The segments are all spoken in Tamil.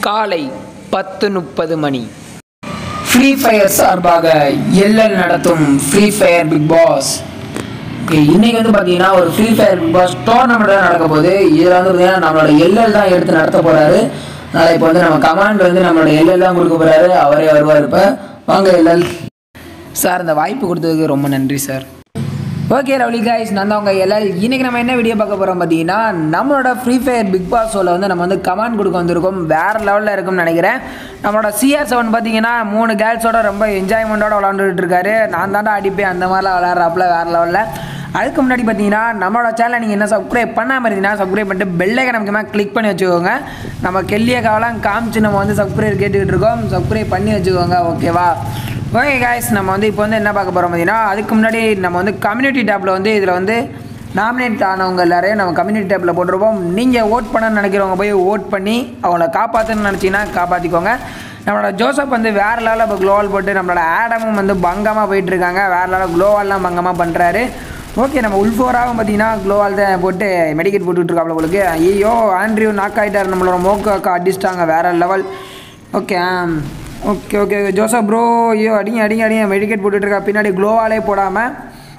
காலை பத்து முப்பது மணி ஃப்ரீ ஃபயர் சார்பாக எல்எல் நடத்தும் free fire big boss okay இன்னைக்கு வந்து பார்த்தீங்கன்னா ஒரு free fire big boss tournament தான் நடக்க போகுது இதில் வந்து பார்த்தீங்கன்னா நம்மளோட எல்எல் தான் எடுத்து நடத்த போறாரு அதனால் இப்போ வந்து நம்ம கமாண்ட் வந்து நம்மளோட எல்எல் தான் கொடுக்க போறாரு அவரே வருவார் இப்போ வாங்க எல்எல் சார் இந்த வாய்ப்பு கொடுத்ததுக்கு ரொம்ப நன்றி சார் ஓகே ரவுலி காய்ஸ் நான் தான் உங்கள் எல்எல் இன்னைக்கு நம்ம என்ன வீடியோ பார்க்க போகிறோம் பார்த்தீங்கன்னா நம்மளோட ஃப்ரீ ஃபயர் பிக் பாஸ் ஷோவில் வந்து நம்ம வந்து கமாண்ட் கொடுக்க வந்திருக்கோம் வேறு லெவலில் இருக்கும்னு நினைக்கிறேன் நம்மளோட சிஆர் செவன் பார்த்தீங்கன்னா மூணு கேர்ள்ஸோட ரொம்ப என்ஜாய்மெண்ட்டோட விளாண்டுட்டு இருக்காரு நான் தாண்டா அடிப்பேன் அந்த மாதிரிலாம் விளாட்றாப்புல வேறு லெவலில் அதுக்கு முன்னாடி பார்த்தீங்கன்னா நம்மளோட சேனலை நீங்கள் என்ன சப்ஸ்கிரைப் பண்ணாமல் இருந்தீங்கன்னா சப்ஸ்கிரைப் பண்ணிட்டு பெல்லைக்கை நமக்கு கிளிக் பண்ணி வச்சுக்கோங்க நம்ம கெல்லிய காவலாம் காமிச்சு நம்ம வந்து சப்ஸ்கிரைப் கேட்டுக்கிட்டு இருக்கோம் சப்ஸ்கிரைப் பண்ணி வச்சுக்கோங்க ஓகேவா ஓகே காய்ஸ் நம்ம வந்து இப்போ வந்து என்ன பார்க்க போகிறோம் பார்த்தீங்கன்னா அதுக்கு முன்னாடி நம்ம வந்து கம்யூனிட்டி டேப்பில் வந்து இதில் வந்து நாமினேட் ஆனவங்க எல்லாரையும் நம்ம கம்யூனிட்டி டேப்பில் போட்டிருப்போம் நீங்கள் ஓட் பண்ணணும்னு நினைக்கிறவங்க போய் ஓட் பண்ணி அவங்கள காப்பாற்றணும்னு நினச்சிங்கன்னா காப்பாற்றிக்கோங்க நம்மளோட ஜோசப் வந்து வேறு லெவலில் இப்போ க்ளோவால் போட்டு நம்மளோட ஆடமும் வந்து பங்கமாக போயிட்டு இருக்காங்க வேறு லெவலில் க்ளோவால்லாம் பங்கமாக பண்ணுறாரு ஓகே நம்ம உள்ஃபோராகவும் பார்த்தீங்கன்னா க்ளோவால் தான் போட்டு மெடிக்கெட் போட்டுட்டு இருக்காப்ல உங்களுக்கு ஐயோ ஆண்ட்ரியூ நாக் ஆகிட்டார் நம்மளோட மோக்கு அக்கா அடிச்சிட்டாங்க வேறு level okay okay okay Joseph bro ஐயோ அடிங்க அடிங்க அடிங்க மெடிக்கெட் போட்டுட்டு இருக்கா பின்னாடி க்ளோவாலே போடாமல்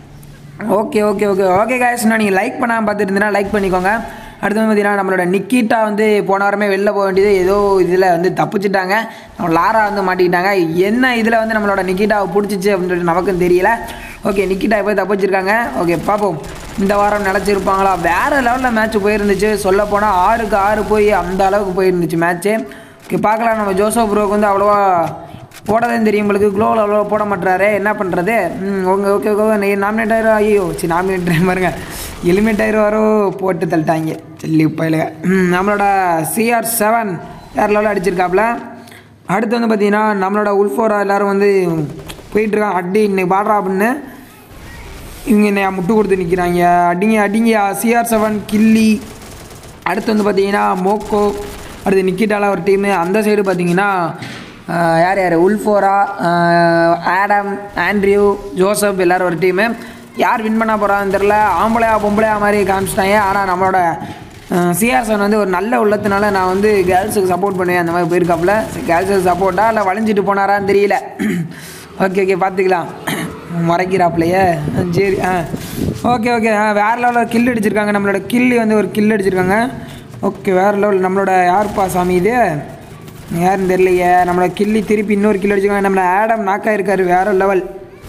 okay okay okay okay guys நான் நீங்கள் லைக் பண்ணாமல் பார்த்துட்டு இருந்தீங்கன்னா லைக் பண்ணிக்கோங்க அடுத்து வந்து பார்த்தீங்கன்னா நம்மளோட நிக்கிட்டா வந்து போன வாரமே வெளில போக வேண்டியது ஏதோ இதில் வந்து தப்பிச்சிட்டாங்க நம்ம லாரா வந்து மாட்டிக்கிட்டாங்க என்ன இதில் வந்து நம்மளோட நிக்கிட்டாவை பிடிச்சிச்சு அப்படின்னு சொல்லிட்டு நமக்கும் தெரியல ஓகே நிக்கிட்டா போய் தப்பிச்சிருக்காங்க ஓகே பார்ப்போம் இந்த வாரம் நினச்சிருப்பாங்களா வேறு லெவலில் மேட்ச் போயிருந்துச்சு சொல்ல போனால் ஆறுக்கு ஆறு போய் அந்த அளவுக்கு போயிருந்துச்சு மேட்ச்சு ஓகே பார்க்கலாம் நம்ம ஜோசப் ப்ரோக்கு வந்து அவ்வளோவா போடதான் தெரியும் உங்களுக்கு க்ளோவில் அவ்வளோ போட மாட்டாரு என்ன பண்ணுறது ம் ஓகே ஓகே ஓகே நீ நாமினேட் ஆயிரும் ஐயோ சரி நாமினேட் பாருங்க எலிமினேட் ஆயிரம் போட்டு தள்ளிட்டாங்க சொல்லி பயிலுங்க ம் நம்மளோட சிஆர் செவன் வேறு லெவலில் அடிச்சிருக்காப்புல அடுத்து வந்து பார்த்தீங்கன்னா நம்மளோட உல்ஃபோரா எல்லோரும் வந்து போயிட்டுருக்காங்க அடி இன்னைக்கு பாடுறா அப்படின்னு இவங்க என்னையா முட்டு கொடுத்து நிற்கிறாங்க அடிங்க அடிங்க சிஆர் செவன் கில்லி அடுத்து வந்து பார்த்தீங்கன்னா மோக்கோ அடுத்து நிக்கிட்டால ஒரு டீமு அந்த சைடு பார்த்தீங்கன்னா ஆஹ், யார் யார் உல்ஃபோரா ஆஹ், ஆடம் ஆண்ட்ரியூ ஜோசப் எல்லோரும் ஒரு டீமு யார் வின் பண்ண போகிறான்னு தெரில ஆம்பளையா பொம்பளையா மாதிரி காமிச்சிட்டாங்க ஆனால் நம்மளோட சிஆர்சன் வந்து ஒரு நல்ல உள்ளத்தினால நான் வந்து கேர்ள்ஸுக்கு சப்போர்ட் பண்ணுவேன் அந்த மாதிரி போயிருக்காப்புல கேர்ள்ஸுக்கு சப்போர்ட்டா இல்லை வளைஞ்சிட்டு போனாரான்னு தெரியல ஓகே ஓகே பார்த்துக்கலாம் மறைக்கிறாப்லையே சரி ஆ ஓகே ஓகே ஆ வேறு லெவலில் கில் அடிச்சிருக்காங்க நம்மளோட கில்லி வந்து ஒரு கில் அடிச்சிருக்காங்க ஓகே வேறு லெவல் நம்மளோட யாருப்பா சாமி இது யாருன்னு தெரியலையே நம்மளோட கில்லி திருப்பி இன்னொரு கில் அடிச்சிருக்காங்க நம்மளோட ஆடம் நாக்கா இருக்காரு வேறு லெவல்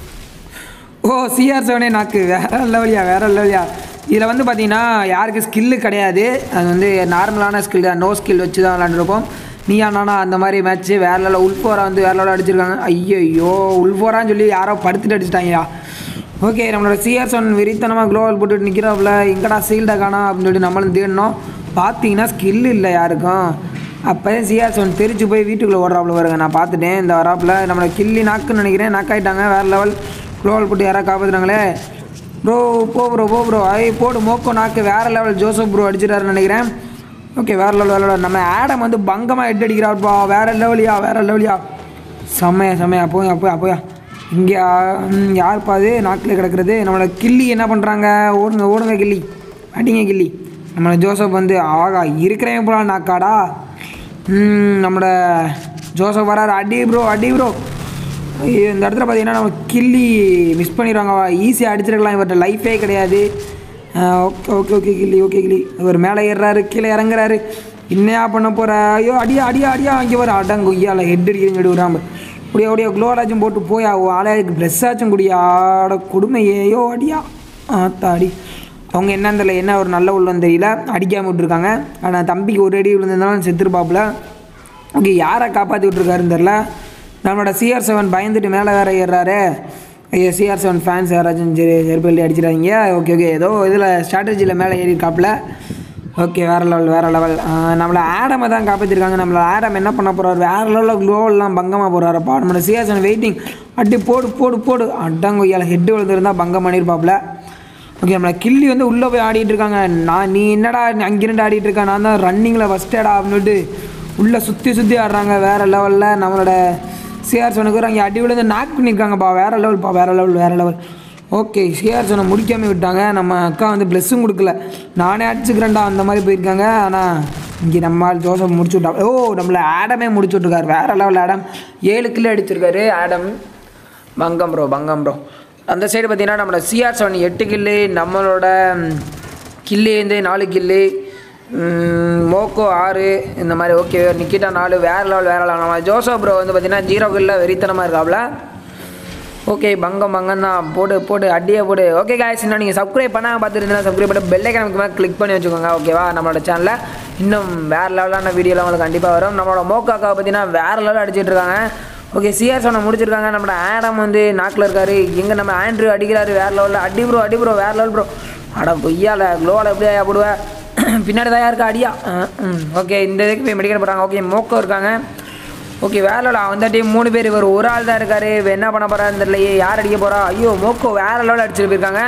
ஓ சிஆர் செவனே நாக்கு வேற லெவலியா வேற லெவலியா இதில் வந்து பார்த்தீங்கன்னா யாருக்கு ஸ்கில்லு கிடையாது அது வந்து நார்மலான ஸ்கில் தான் நோ ஸ்கில் வச்சு தான் விளாண்டுருப்போம் நீயா நானா அந்த மாதிரி மேட்ச்சு வேற லெவலில் உள்ஃபோரா வந்து வேற லெவலில் அடிச்சிருக்காங்க ஐயோ உள்ஃபோரான்னு சொல்லி யாரோ படுத்துட்டு அடிச்சிட்டாங்கயா ஓகே நம்மளோட சிஆர் செவன் வெறித்தனமாக க்ளோவல் போட்டுட்டு நிற்கிறாப்புல எங்கடா சீல்டை காணா அப்படின்னு சொல்லிட்டு நம்மளும் தேடணும் பார்த்தீங்கன்னா ஸ்கில் இல்லை யாருக்கும் அப்போ சிஆர் செவன் தெரிச்சு போய் வீட்டுக்குள்ளே ஓடுறாப்புல வருங்க நான் பார்த்துட்டேன் இந்த வராப்புல நம்மளோட கில்லி நாக்குன்னு நினைக்கிறேன் நாக்காயிட்டாங்க வேறு லெவல் க்ளோவல் போட்டு யாராவது காப்பாற்றுறாங்களே ப்ரோ போ ப்ரோ போ ப்ரோ ஐ போடு மோக்கோ நாக்கு வேறு லெவல் ஜோசப் ப்ரோ அடிச்சிட்டாருன்னு நினைக்கிறேன் ஓகே வேறு லெவல் வேறு level. நம்ம ஆடம் வந்து பங்கமாக ஹெட் அடிக்கிறாருப்பா வேறு லெவலியா வேறு லெவலியா செம்மையா செம்மையா போயா போயா போயா இங்கே யாருப்பா அது நாக்கில் கிடக்கிறது நம்மளோட கில்லி என்ன பண்ணுறாங்க ஓடுங்க ஓடுங்க கில்லி அடிங்க கில்லி நம்மளோட ஜோசப் வந்து ஆகா இருக்கிறவன் போல நாக்காடா ம், நம்மளோட ஜோசப் வராரு அடி ப்ரோ அடி ப்ரோ ஐயோ, இந்த இடத்துல பார்த்தீங்கன்னா நம்ம கில்லி மிஸ் பண்ணிடுவாங்க ஈஸியாக அடிச்சிருக்கலாம் இவர்கிட்ட லைஃபே கிடையாது ஓகே ஓகே ஓகே கில்லி ஓகே கில்லி இவர் மேலே ஏறுறாரு கீழே இறங்குறாரு என்னையா பண்ண போகிற ஐயோ அடியா அடியா அடியா அங்கே வர அடங்கு ஐயால ஹெட் அடிக்கிறீங்க விடாம அப்படியே அப்படியே க்ளோராச்சும் போட்டு போயா ஆளையாருக்கு ப்ரெஸ் ஆச்சும் குடியா அட கொடுமை ஏயோ அடியா ஆத்தா அடி அவங்க என்னன்னு தெரியல என்ன ஒரு நல்ல உள்ளன்னு தெரியல அடிக்காமல் விட்டுருக்காங்க ஆனால் தம்பிக்கு ஒரு அடி விழுந்திருந்தாலும் செத்துருப்பாப்புல ஓகே யாரை காப்பாற்றி விட்ருக்காருன்னு தெரில நம்மளோட சிஆர் செவன் பயந்துட்டு மேலே வேற ஏறுறாரு ஐயோ சிஆர் செவன் ஃபேன்ஸ் யாராச்சும் சரி செருப்பள்ளி அடிச்சிடாதீங்க ஓகே ஓகே ஏதோ இதில் ஸ்ட்ராட்டஜியில் மேலே ஏறிருக்காப்புல ஓகே வேறு லெவல் வேறு லெவல் நம்மளை ஆடமை தான் காப்பாற்றிருக்காங்க நம்மளை ஆடம் என்ன பண்ண போகிறார் வேறு லெவலில் க்ளோவெல்லாம் பங்கமாக போகிறாருப்பா நம்மளோட சிஆர் செவன் வெயிட்டிங் அடி போடு போடு போடு அடங்கொய்யால ஹெட்டு விழுந்திருந்தா பங்கம் பண்ணியிருப்பாப்புல ஓகே நம்மளை கில்லி வந்து உள்ளே போய் ஆடிட்டு இருக்காங்க நான் நீ என்னடா நீ அங்கிருந்து ஆடிட்டு இருக்க நான் தான் ரன்னிங்கில் ஃபஸ்ட்டேடா அப்படின்ட்டு உள்ளே சுற்றி சுற்றி ஆடுறாங்க வேறு லெவலில் நம்மளோட சிஆர் சொனுக்கு அங்கே அடி விழுந்து நாக் பண்ணியிருக்காங்கப்பா வேறு லெவல்ப்பா வேறு லெவல் வேறு லெவல் ஓகே சிஆர் சொன்ன முடிக்காமல் விட்டாங்க நம்ம அக்கா வந்து ப்ளஸ்ஸும் கொடுக்கல நானே அடிச்சுக்கிறேன்டா அந்த மாதிரி போயிருக்காங்க ஆனால் இங்கே நம்மால் ஜோசப் முடிச்சு விட்டா ஓ நம்மளை ஆடமே முடிச்சு விட்ருக்காரு வேற லெவல் ஆடம் ஏழு கிலோ அடிச்சிருக்காரு ஆடம் பங்கம் ப்ரோ பங்கம் ப்ரோ அந்த சைடு பார்த்தீங்கன்னா நம்மளோட சிஆர் செவன் எட்டு கில்லு நம்மளோட கில்லு வந்து நாலு கில்லு ம், மோக்கோ ஆறு இந்த மாதிரி ஓகே நிக்கிட்டா நாலு வேற லெவல் வேற லெவல் நம்ம ஜோசப் ப்ரோ வந்து பார்த்தீங்கன்னா ஜீரோ கில்ல வெறித்தனமாக இருக்காப்ல ஓகே பங்கம் பங்கம் தான் போடு போடு அடியே போடு ஓகே காய்ஸ் இன்னும் நீங்கள் சப்ஸ்கிரைப் பண்ணால் பார்த்துருந்தீங்கன்னா சப்ஸ்கிரைப் பண்ணி பெல்லை நமக்கு மேலே கிளிக் பண்ணி வச்சுக்கோங்க ஓகேவா நம்மளோட சேனலில் இன்னும் வேறு லெவலான வீடியோலாம் உங்களுக்கு கண்டிப்பாக வரும் நம்மளோட மோக்காக்காவை பார்த்தீங்கன்னா வேறு லெவலில் அடிச்சிட்டு இருக்காங்க ஓகே சிஆர் சொன்ன முடிச்சிருக்காங்க நம்மளோட ஆடம் வந்து நாக்கில் இருக்காரு எங்கே நம்ம ஆண்ட்ரூ அடிக்கிறாரு வேறு லெவலில் அடி ப்ரோ அடி ப்ரோ வேறு லெவல் ப்ரோ அட பொய்யால க்ளோவில் எப்படி ஆயா போடுவேன் பின்னாடி தான் இருக்கா அடியா ஓகே இந்த இதுக்கு போய் மெடிக்கல் போகிறாங்க ஓகே மோக்கோ இருக்காங்க ஓகே வேலை அந்த டீம் மூணு பேர் இவர் ஒரு ஆள் தான் இருக்காரு இவர் என்ன பண்ண போறாருன்னு தெரியலையே யார் அடிக்க போறா ஐயோ மோக்கோ வேற லெவலில் அடிச்சுட்டு போயிருக்காங்க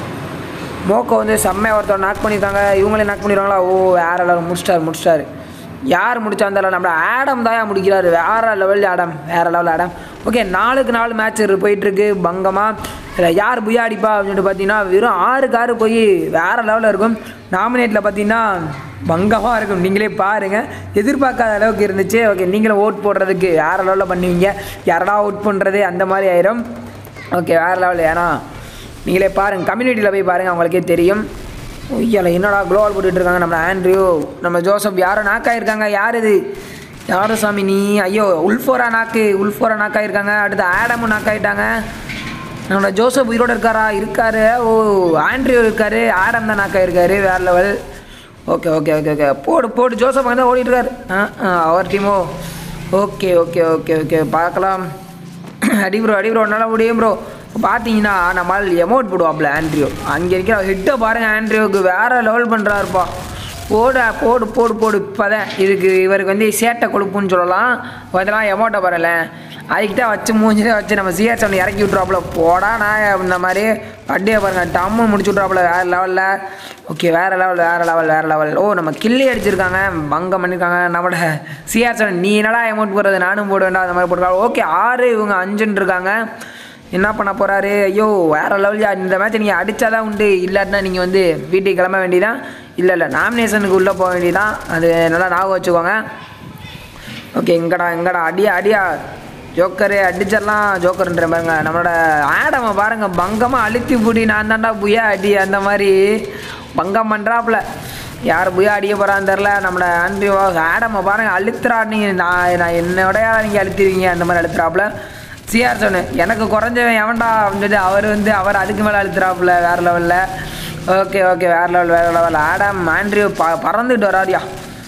மோக்கோ வந்து செம்மையாக ஒருத்தர் நாக் பண்ணியிருக்காங்க இவங்களே நாக் பண்ணிடுவாங்களா ஓ வேற லெவல் முடிச்சிட்டாரு முடிச்சிட்டாரு யார் முடிச்சா தெரியல நம்ம ஆடம் தான் முடிக்கிறாரு வேற லெவல் ஆடம் வேற லெவல் ஆடம் ஓகே நாலுக்கு நாலு மேட்ச் போயிட்டுருக்கு பங்கமாக இதில் யார் புயா அடிப்பா அப்படின்ட்டு பார்த்தீங்கன்னா வெறும் ஆறுக்கு ஆறு போய் வேற லெவலில் இருக்கும் நாமினேட்டில் பார்த்தீங்கன்னா பங்கமாக இருக்கும் நீங்களே பாருங்கள் எதிர்பார்க்காத அளவுக்கு இருந்துச்சு ஓகே நீங்களும் ஓட் போடுறதுக்கு வேறு லெவலில் பண்ணுவீங்க யாரடா ஓட் பண்ணுறது அந்த மாதிரி ஆயிரும் ஓகே வேறு லெவல் ஏன்னா நீங்களே பாருங்கள் கம்யூனிட்டியில் போய் பாருங்கள் அவங்களுக்கே தெரியும் ஐயால என்னடா குளோவால் போட்டுட்டு இருக்காங்க நம்ம ஆண்ட்ரியூ நம்ம ஜோசப் யாரோ நாக்காயிருக்காங்க யார் இது யாரோ சாமி நீ ஐயோ உல்ஃபோரா நாக்கு உல்ஃபோரா நாக்காயிருக்காங்க அடுத்து ஆடமும் நாக்காயிட்டாங்க நம்மளோட ஜோசப் உயிரோட இருக்காரா இருக்காரு ஓ ஆண்ட்ரியூ இருக்காரு ஆடம் தான் நாக்காயிருக்காரு வேறு level okay okay okay okay போடு போடு ஜோசப் அங்கே தான் ஓடிட்டு இருக்காரு ஆ ஆ, அவர் டீமோ ஓகே ஓகே ஓகே ஓகே பார்க்கலாம் அடி ப்ரோ அடி ப்ரோ நல்லா முடியும் ப்ரோ பார்த்தீங்கன்னா நம்மளால் எமௌண்ட் போடுவாப்ல ஆண்ட்ரியோ அங்கே இருக்கிற ஹிட்டை பாருங்க ஆண்ட்ரியோவுக்கு வேற லெவல் பண்ணுறாருப்பா போடு போடு போடு போடு இப்போதான் இதுக்கு இவருக்கு வந்து சேட்டை கொழுப்புன்னு சொல்லலாம் அதெல்லாம் எமௌண்ட்டை பாருங்கள அதுக்கிட்ட வச்சு மூஞ்சிலே வச்சு நம்ம சிஆர்ஸ் ஒன்று இறக்கி விட்ருவாப்புல போடா நான் இந்த மாதிரி அடியை பாருங்க டம்மு முடிச்சு விட்ருவாப்புல வேறு லெவலில் ஓகே வேறு லெவல் வேறு லெவல் வேறு லெவல் ஓ நம்ம கில்லி அடிச்சிருக்காங்க பங்கம் பண்ணியிருக்காங்க நம்மளோட சிஆர்ஸ் நீ என்னடா அமௌண்ட் போடுறது நானும் போடுவேன்டா அந்த மாதிரி போட்டுருக்காங்க ஓகே ஆறு இவங்க அஞ்சுன்னு இருக்காங்க என்ன பண்ண போகிறாரு ஐயோ வேறு லெவல் இந்த மேட்ச் நீங்கள் அடித்தாதான் உண்டு இல்லாட்டினா நீங்கள் வந்து வீட்டுக்கு கிளம்ப வேண்டியதான் இல்லை இல்லை நாமினேஷனுக்கு உள்ளே போக வேண்டியதான் அது நல்லா ஞாபகம் வச்சுக்கோங்க ஓகே எங்கடா எங்கடா அடியா அடியா ஜோக்கரு அடிச்சிடலாம் ஜோக்கர்ன்ற பாருங்க நம்மளோட ஆடமை பாருங்க பங்கமாக அழுத்தி பூடி நான் தான்டா புயா அடி அந்த மாதிரி பங்கம் பண்ணுறாப்புல யார் புயா அடிக்க போகிறான்னு தெரில நம்மளோட ஆண்ட்ரிவா ஆடமை பாருங்க அழுத்துறா நீங்கள் நான் நான் என்னோடயா நீங்கள் அழுத்திருவீங்க அந்த மாதிரி அழுத்துறாப்புல சிஆர் சொன்னு எனக்கு குறைஞ்சவன் எவன்டா அப்படின்னு சொல்லி அவர் வந்து அவர் அதுக்கு மேலே அழுத்துறாப்புல வேறு லெவலில் ஓகே ஓகே வேறு லெவல் வேறு லெவல் ஆடம் ஆண்ட்ரியூ ப பறந்துட்டு வராடியா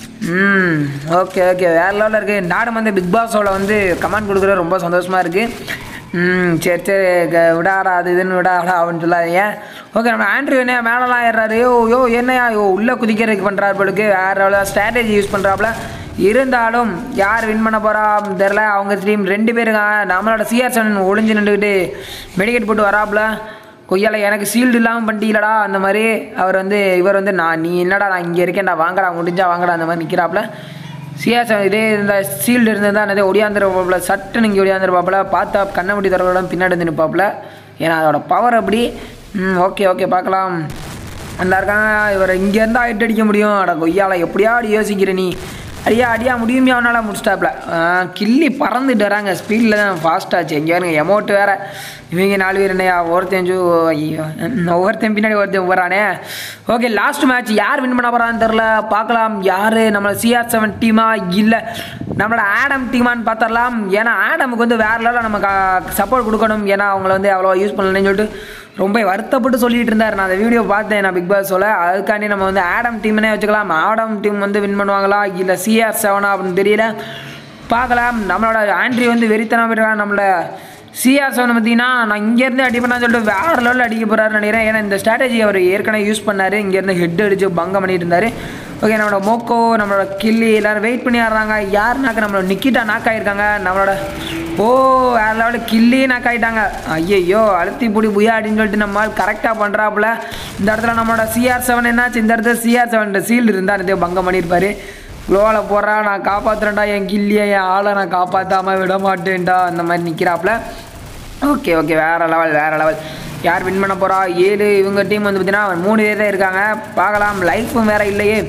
ம் ஓகே ஓகே வேறு லெவலில் இருக்குது நாடம் வந்து பிக் பாஸோட வந்து கமெண்ட் கொடுக்குறது ரொம்ப சந்தோஷமாக இருக்குது ம் சரி சரி க- விடாடா அது இதுன்னு விடாடா அப்படின்னு சொல்லாதீங்க ஓகே நம்ம ஆண்ட்ரியூ என்ன மேலெலாம் ஏறாரு யோ யோ என்னையா யோ உள்ளே குதிக்கிறதுக்கு பண்ணுறாரு போலுக்கு வேறு லெவலில் ஸ்ட்ராட்டஜி யூஸ் பண்ணுறாப்புல இருந்தாலும் யார் வின் பண்ண போகிறா தெரில அவங்க டீம் ரெண்டு பேருங்க நம்மளோட சிஆர் சன் ஒளிஞ்சு நின்றுக்கிட்டு மெடிக்கெட் போட்டு வராப்புல கொய்யால எனக்கு சீல்டு இல்லாமல் பண்ணிட்டீங்களடா அந்த மாதிரி அவர் வந்து இவர் வந்து நான் நீ என்னடா நான் இங்கே இருக்கேன்டா வாங்கடா முடிஞ்சா வாங்கடா அந்த மாதிரி நிற்கிறாப்புல சியாஸ் இதே இந்த சீல்டு இருந்திருந்தா நிறைய ஒடியாந்துருப்பாப்புல சட்டுன்னு இங்கே ஒடியாந்துருப்பாப்புல பார்த்தா கண்ணை முடி தரவோட பின்னாடி வந்து நிற்பாப்புல ஏன்னா அதோட பவர் அப்படி ம் ஓகே ஓகே பார்க்கலாம் அந்த இருக்காங்க இவர் இங்கேருந்து ஹைட் அடிக்க முடியும் அட கொய்யால எப்படியா அடி யோசிக்கிற நீ அடியா அடியா முடியுமே அவனால் முடிச்சிட்டாப்ல கிள்ளி பறந்துட்டு வராங்க ஸ்பீடில் தான் ஃபாஸ்ட் ஆச்சு எங்கே வருங்க எமௌண்ட் வேறு இவங்க நாலு பேர் என்னையா ஒருத்தன் ஜூ ஐயோ ம், ஒருத்தன் பின்னாடி ஒருத்தன் போகிறானே ஓகே லாஸ்ட் மேட்ச் யார் வின் பண்ண போகிறான்னு தெரில பார்க்கலாம் யார் நம்ம சிஆர் செவன் டீமா இல்லை நம்மளோட ஆடம் டீமான்னு பார்த்துடலாம் ஏன்னா ஆடமுக்கு வந்து வேறு லெவலில் நம்ம சப்போர்ட் கொடுக்கணும் ஏன்னா அவங்கள வந்து அவ்வளோ யூஸ் பண்ணலன்னு சொல்லிட்டு ரொம்ப வருத்தப்பட்டு சொல்லிட்டு இருந்தார் நான் அந்த வீடியோ பார்த்தேன் நான் பிக் பாஸ் சொல்ல அதுக்காண்டி நம்ம வந்து ஆடம் டீம்னே வச்சுக்கலாம் ஆடம் டீம் வந்து வின் பண்ணுவாங்களா இல்லை சிஆர் செவனா அப்படின்னு தெரியல பார்க்கலாம் நம்மளோட ஆண்ட்ரி வந்து வெறித்தனம் போயிட்டு நம்மளோட சிஆர் செவன் பார்த்தீங்கன்னா நான் இங்கேருந்து அடிப்பேன்னு சொல்லிட்டு வேறு லெவலில் அடிக்க போகிறாருன்னு நினைக்கிறேன் ஏன்னா இந்த ஸ்ட்ராட்டஜி அவர் ஏற்கனவே யூஸ் பண்ணார் இங்கேருந்து ஹெட் அடிச்சு பங்கம் பண்ணிட்டு இருந்தார் ஓகே நம்மளோட மோக்கோ நம்மளோட கில்லி எல்லாரும் வெயிட் பண்ணி ஆடுறாங்க யார் நாக்கு நம்மளோட நிக்கிட்டா நாக் ஆயிருக்காங்க நம்மளோட ஓ வேற லெவலில் கில்லி நாக் ஆயிட்டாங்க ஐயையோ அழுத்தி புடி புயா அப்படின்னு சொல்லிட்டு நம்ம கரெக்டாக பண்ணுறாப்புல இந்த இடத்துல நம்மளோட சிஆர் செவன் என்னாச்சு இந்த இடத்துல சிஆர் செவன் சீல்டு இருந்தால் நிறைய பங்கம் பண்ணியிருப்பாரு க்ளோவில் போடுறா நான் காப்பாற்றுறேன்டா என் கில்லியை என் ஆளை நான் காப்பாற்றாம விட மாட்டேன்டா அந்த மாதிரி நிற்கிறாப்புல ஓகே ஓகே வேறு லெவல் வேறு லெவல் யார் வின் பண்ண போகிறா ஏழு இவங்க டீம் வந்து பார்த்தீங்கன்னா மூணு பேர் தான் இருக்காங்க பார்க்கலாம் லைஃப்பும் வேறு இல்லையே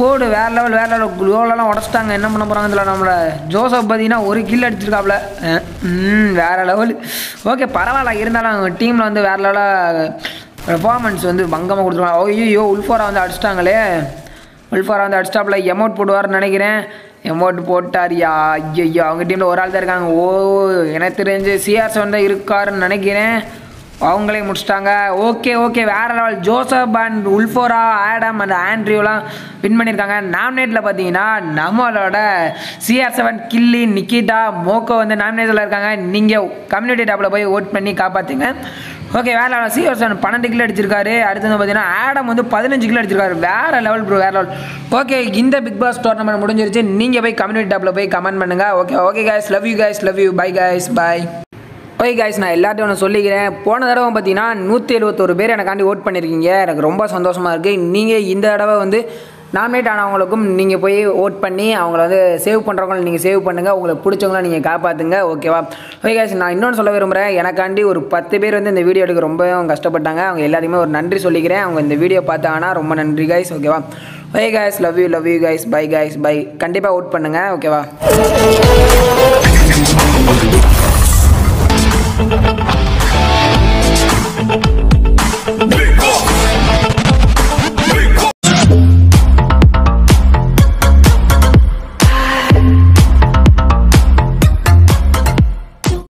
போடு வேற லெவல் வேற லெவல் குளோலெல்லாம் உடச்சிட்டாங்க என்ன பண்ண போகிறாங்க இதில் நம்மளை ஜோசப் பார்த்தீங்கன்னா ஒரு கில் அடிச்சிருக்காப்ல அஹ், ம் வேற லெவல் ஓகே பரவாயில்ல இருந்தாலும் அவங்க டீமில் வந்து வேற லெவலாக பெர்ஃபார்மன்ஸ் வந்து பங்கமாக கொடுத்துருவாங்க ஐயோ உல்ஃபோரா வந்து அடிச்சிட்டாங்களே உல்ஃபாரா வந்து அடிச்சிட்டாப்ல எமௌண்ட் போடுவார்னு நினைக்கிறேன் எமௌண்ட் போட்டாரியா ஐயோ அவங்க டீமில் ஒரு ஆள் தான் இருக்காங்க ஓ எனக்கு தெரிஞ்சு சிஆர் செவன் தான் இருக்காருன்னு நினைக்கிறேன் அவங்களே முடிச்சிட்டாங்க ஓகே ஓகே வேற லெவல் ஜோசப் அண்ட் உல்ஃபோரா ஆடம் அண்ட் ஆண்ட்ரியூலாம் வின் பண்ணியிருக்காங்க நாமினேட்டில் பார்த்தீங்கன்னா நம்மளோட சிஆர் செவன் கில்லி நிக்கிதா மோக்கோ வந்து நாமினேட்டில் இருக்காங்க நீங்கள் கம்யூனிட்டி டேப்பில் போய் ஓட் பண்ணி காப்பாற்றுங்க ஓகே வேற லெவல் சிஆர் செவன் பன்னெண்டு கிலோ அடிச்சிருக்காரு அடுத்து வந்து பார்த்தீங்கன்னா ஆடம் வந்து பதினஞ்சு கிலோ அடிச்சிருக்காரு வேற லெவல் ப்ரோ வேற லெவல் ஓகே இந்த பிக் பாஸ் டோர்னமெண்ட் முடிஞ்சிருச்சு நீங்கள் போய் கம்யூனிட்டி டேப்பில் போய் கமெண்ட் பண்ணுங்கள் okay okay guys love you guys love you bye guys bye okay guys நான் எல்லாத்தையும் ஒன்று சொல்லிக்கிறேன் போன தடவை பார்த்தீங்கன்னா நூற்றி எழுபத்தொரு பேர் எனக்காண்டி ஓட் பண்ணியிருக்கீங்க எனக்கு ரொம்ப சந்தோஷமாக இருக்குது நீங்கள் இந்த தடவை வந்து நாமினேட் ஆனவங்களுக்கும் நீங்கள் போய் ஓட் பண்ணி அவங்கள வந்து சேவ் பண்ணுறவங்களும் நீங்கள் சேவ் பண்ணுங்கள் உங்களுக்கு பிடிச்சவங்கள நீங்கள் காப்பாற்றுங்க ஓகேவா ஓகே காய்ஸ் நான் இன்னொன்று சொல்ல விரும்புகிறேன் எனக்காண்டி ஒரு பத்து பேர் வந்து இந்த வீடியோ எடுக்க ரொம்பவும் கஷ்டப்பட்டாங்க அவங்க எல்லாத்தையுமே ஒரு நன்றி சொல்லிக்கிறேன் அவங்க இந்த வீடியோ பார்த்தாங்கன்னா ரொம்ப நன்றி காய்ஸ் ஓகேவா okay guys love you love you guys bye guys bye கண்டிப்பாக ஓட் பண்ணுங்கள் ஓகேவா